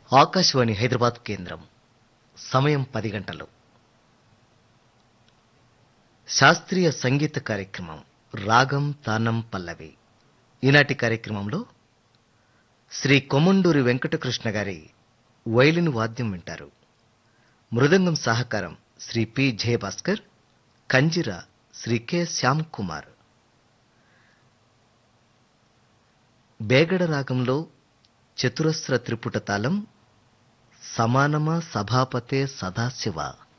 ఆకాశవాణి హైదరాబాద్ కేంద్రం సమయం పది గంటలు శాస్త్రీయ సంగీత కార్యక్రమం రాగం తానం పల్లవి ఈనాటి కార్యక్రమంలో శ్రీ కొమండూరి వెంకటకృష్ణ గారి వైలిన్ వాద్యం వింటారు మృదంగం సహకారం శ్రీ పి జయభాస్కర్ కంజిర శ్రీ కె శ్యామ్ కుమార్ బేగడ రాగంలో చతురస్ర త్రిపుట తాళం సమానమా సభాపతే సదాశివ